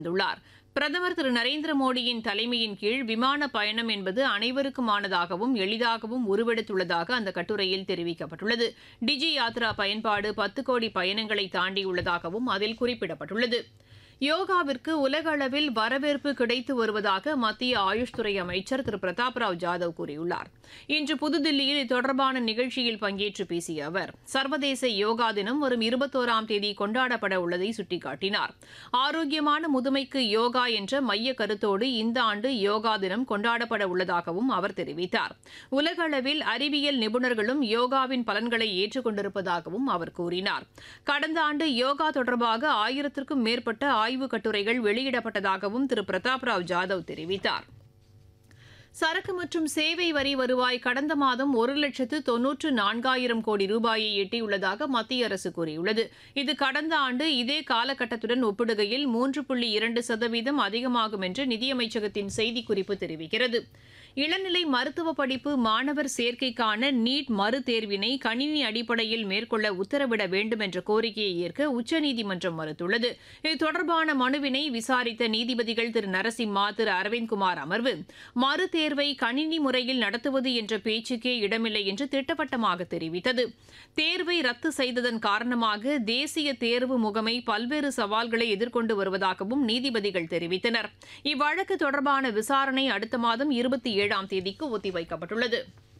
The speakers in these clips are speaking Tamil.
வந்துள்ளார் பிரதமர் திரு நரேந்திர மோடியின் தலைமையின் கீழ் விமான பயணம் என்பது அனைவருக்குமானதாகவும் எளிதாகவும் உருவெடுத்துள்ளதாக அந்த கட்டுரையில் தெரிவிக்கப்பட்டுள்ளது டிஜி யாத்ரா பயன்பாடு பத்து கோடி பயணங்களை தாண்டியுள்ளதாகவும் அதில் குறிப்பிடப்பட்டுள்ளது யோகாவிற்கு உலக அளவில் வரவேற்பு கிடைத்து வருவதாக மத்திய ஆயுஷ் துறை அமைச்சர் திரு பிரதாப் ராவ் ஜாதவ் கூறியுள்ளார் இன்று புதுதில்லியில் இது தொடர்பான நிகழ்ச்சியில் பங்கேற்று பேசிய அவர் சர்வதேச யோகா தினம் வரும் இருபத்தோராம் தேதி கொண்டாடப்பட உள்ளதை சுட்டிக்காட்டினார் ஆரோக்கியமான முதுமைக்கு யோகா என்ற மைய கருத்தோடு இந்த ஆண்டு யோகா தினம் கொண்டாடப்பட உள்ளதாகவும் அவர் தெரிவித்தார் உலக அளவில் அறிவியல் நிபுணர்களும் யோகாவின் பலன்களை ஏற்றுக்கொண்டிருப்பதாகவும் அவர் கூறினார் கடந்த ஆண்டு யோகா தொடர்பாக ஆயிரத்திற்கும் மேற்பட்ட ஆய்வுக் கட்டுரைகள் வெளியிடப்பட்டதாகவும் திரு பிரதாப் ராவ் ஜாதவ் தெரிவித்தார் சரக்கு மற்றும் சேவை வரி வருவாய் கடந்த மாதம் ஒரு லட்சத்து தொன்னூற்று நான்காயிரம் கோடி ரூபாயை எட்டியுள்ளதாக மத்திய அரசு கூறியுள்ளது இது கடந்த ஆண்டு இதே காலகட்டத்துடன் ஒப்பிடுகையில் மூன்று புள்ளி இரண்டு சதவீதம் அதிகமாகும் என்று நிதியமைச்சகத்தின் செய்திக்குறிப்பு தெரிவிக்கிறது இளநிலை மருத்துவ படிப்பு மாணவர் சேர்க்கைக்கான நீட் மறுதேர்வினை கணினி அடிப்படையில் மேற்கொள்ள உத்தரவிட வேண்டும் என்ற கோரிக்கையை ஏற்க உச்சநீதிமன்றம் மறுத்துள்ளது இது தொடர்பான மனுவினை விசாரித்த நீதிபதிகள் திரு நரசிம்மா திரு அரவிந்த்குமார் அமர்வு மறுதேர்வை கணினி முறையில் நடத்துவது என்ற பேச்சுக்கே இடமில்லை என்று திட்டவட்டமாக தெரிவித்தது தேர்வை ரத்து செய்ததன் காரணமாக தேசிய தேர்வு முகமை பல்வேறு சவால்களை எதிர்கொண்டு வருவதாகவும் நீதிபதிகள் தெரிவித்தனர் இவ்வழக்கு தொடர்பான விசாரணை அடுத்த மாதம் இருபத்தி ஏழாம் தேதிக்கு ஒத்திவைக்கப்பட்டுள்ளது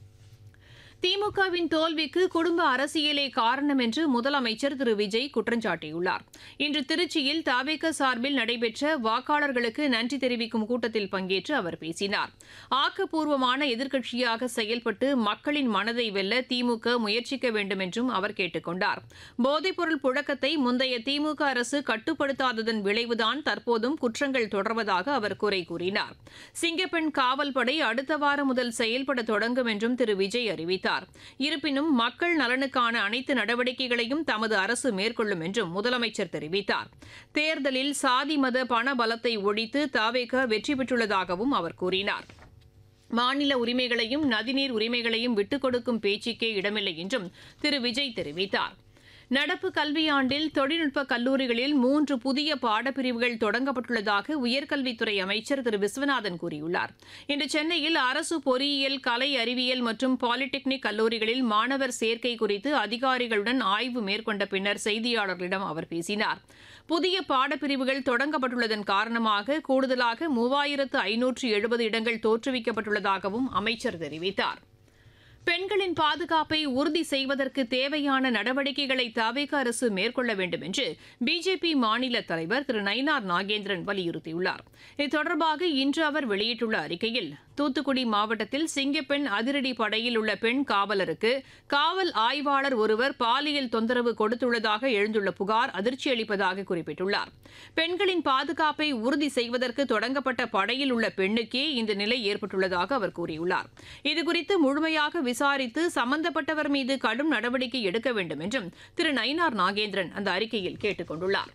திமுகவின் தோல்விக்கு குடும்ப அரசியலே காரணம் என்று முதலமைச்சர் திரு விஜய் குற்றம் சாட்டியுள்ளார் இன்று திருச்சியில் தாவேக சார்பில் நடைபெற்ற வாக்காளர்களுக்கு நன்றி தெரிவிக்கும் கூட்டத்தில் பங்கேற்று அவர் பேசினார் ஆக்கப்பூர்வமான எதிர்க்கட்சியாக செயல்பட்டு மக்களின் மனதை வெல்ல திமுக முயற்சிக்க வேண்டும் என்றும் அவர் கேட்டுக் கொண்டார் போதைப்பொருள் புழக்கத்தை முந்தைய திமுக அரசு கட்டுப்படுத்தாததன் விளைவுதான் தற்போதும் குற்றங்கள் தொடர்வதாக அவர் குறை கூறினார் சிங்கப்பெண் காவல் படை அடுத்த வாரம் முதல் செயல்பட தொடங்கும் என்றும் திரு விஜய் அறிவித்தார் இருப்பினும் மக்கள் நலனுக்கான அனைத்து நடவடிக்கைகளையும் தமது அரசு மேற்கொள்ளும் என்றும் முதலமைச்சர் தெரிவித்தார் தேர்தலில் சாதி மத பண பலத்தை ஒழித்து தாவேக வெற்றி பெற்றுள்ளதாகவும் அவர் கூறினார் மாநில உரிமைகளையும் நதிநீர் உரிமைகளையும் விட்டுக் கொடுக்கும் பேச்சுக்கே இடமில்லை என்றும் திரு விஜய் தெரிவித்தார் நடப்பு கல்வியாண்டில் தொழில்நுட்ப கல்லூரிகளில் மூன்று புதிய பாடப்பிரிவுகள் தொடங்கப்பட்டுள்ளதாக உயர்கல்வித்துறை அமைச்சர் திரு விஸ்வநாதன் கூறியுள்ளார் இன்று சென்னையில் அரசு பொறியியல் கலை அறிவியல் மற்றும் பாலிடெக்னிக் கல்லூரிகளில் மாணவர் சேர்க்கை குறித்து அதிகாரிகளுடன் ஆய்வு மேற்கொண்ட பின்னர் செய்தியாளர்களிடம் அவர் பேசினார் புதிய பாடப்பிரிவுகள் தொடங்கப்பட்டுள்ளதன் காரணமாக கூடுதலாக மூவாயிரத்து ஐநூற்று எழுபது இடங்கள் தோற்றுவிக்கப்பட்டுள்ளதாகவும் அமைச்சர் தெரிவித்தார் பெண்களின் பாதுகாப்பை உறுதி செய்வதற்கு தேவையான நடவடிக்கைகளை தவேக அரசு மேற்கொள்ள வேண்டும் என்று பிஜேபி மாநில தலைவர் திரு நயினார் நாகேந்திரன் வலியுறுத்தியுள்ளார் இது தொடர்பாக இன்று அவர் வெளியிட்டுள்ள அறிக்கையில் தூத்துக்குடி மாவட்டத்தில் சிங்கப்பெண் அதிரடி படையில் உள்ள பெண் காவலருக்கு காவல் ஆய்வாளர் ஒருவர் பாலியல் தொந்தரவு கொடுத்துள்ளதாக எழுந்துள்ள புகார் அதிர்ச்சியளிப்பதாக குறிப்பிட்டுள்ளார் பெண்களின் பாதுகாப்பை உறுதி செய்வதற்கு தொடங்கப்பட்ட படையில் உள்ள பெண்ணுக்கே இந்த நிலை ஏற்பட்டுள்ளதாக அவர் கூறியுள்ளார் இதுகுறித்து முழுமையாக விசாரித்து சம்பந்தப்பட்டவர் மீது கடும் நடவடிக்கை எடுக்க வேண்டும் என்றும் திரு நயினார் நாகேந்திரன் அந்த அறிக்கையில் கேட்டுக் கொண்டுள்ளார்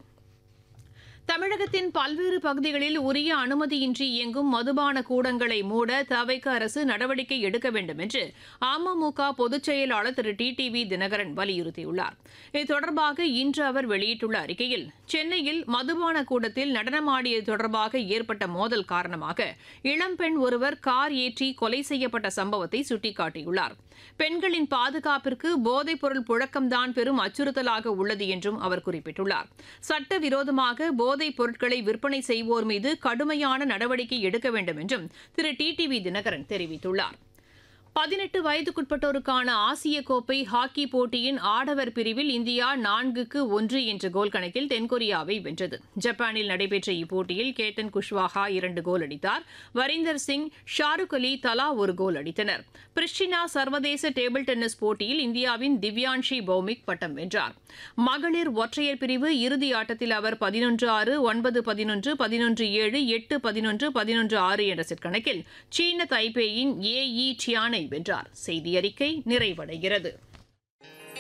தமிழகத்தின் பல்வேறு பகுதிகளில் உரிய அனுமதியின்றி இயங்கும் மதுபான கூடங்களை மூட தவைக்க அரசு நடவடிக்கை எடுக்க வேண்டும் என்று அமமுக பொதுச் செயலாளர் திரு டி டி வி தினகரன் வலியுறுத்தியுள்ளார் இது தொடர்பாக இன்று அவர் வெளியிட்டுள்ள அறிக்கையில் சென்னையில் மதுபான கூடத்தில் நடனமாடியது தொடர்பாக ஏற்பட்ட மோதல் காரணமாக இளம்பெண் ஒருவர் கார் ஏற்றி கொலை செய்யப்பட்ட சம்பவத்தை சுட்டிக்காட்டியுள்ளார் பெண்களின் பாதுகாப்பிற்கு போதைப்பொருள் புழக்கம்தான் பெரும் அச்சுறுத்தலாக உள்ளது என்றும் அவர் குறிப்பிட்டுள்ளார் சட்டவிரோதமாக போதைப் பொருட்களை விற்பனை செய்வோர் மீது கடுமையான நடவடிக்கை எடுக்க வேண்டும் என்றும் திரு டி டி வி தினகரன் தெரிவித்துள்ளார் பதினெட்டு வயதுக்குட்பட்டோருக்கான ஆசிய கோப்பை ஹாக்கி போட்டியின் ஆடவர் பிரிவில் இந்தியா நான்குக்கு ஒன்று என்ற கோல் கணக்கில் தென்கொரியாவை வென்றது ஜப்பானில் நடைபெற்ற இப்போட்டியில் கேத்தன் குஷ்வாஹா இரண்டு கோல் அடித்தார் வரீந்தர் சிங் ஷாருக் அலி தலா ஒரு கோல் அடித்தனர் பிரிஸ்டினா சர்வதேச டேபிள் டென்னிஸ் போட்டியில் இந்தியாவின் திவ்யான்ஷி பௌமிக் பட்டம் வென்றார் மகளிர் ஒற்றையர் பிரிவு இறுதி ஆட்டத்தில் அவர் பதினொன்று ஆறு ஒன்பது பதினொன்று பதினொன்று ஏழு எட்டு பதினொன்று பதினொன்று ஆறு என்ற செட் கணக்கில் சீன தைப்பேயின் ஏ இ டியானை வென்றார் செய்தி அறிக்கை நிறைவடைகிறது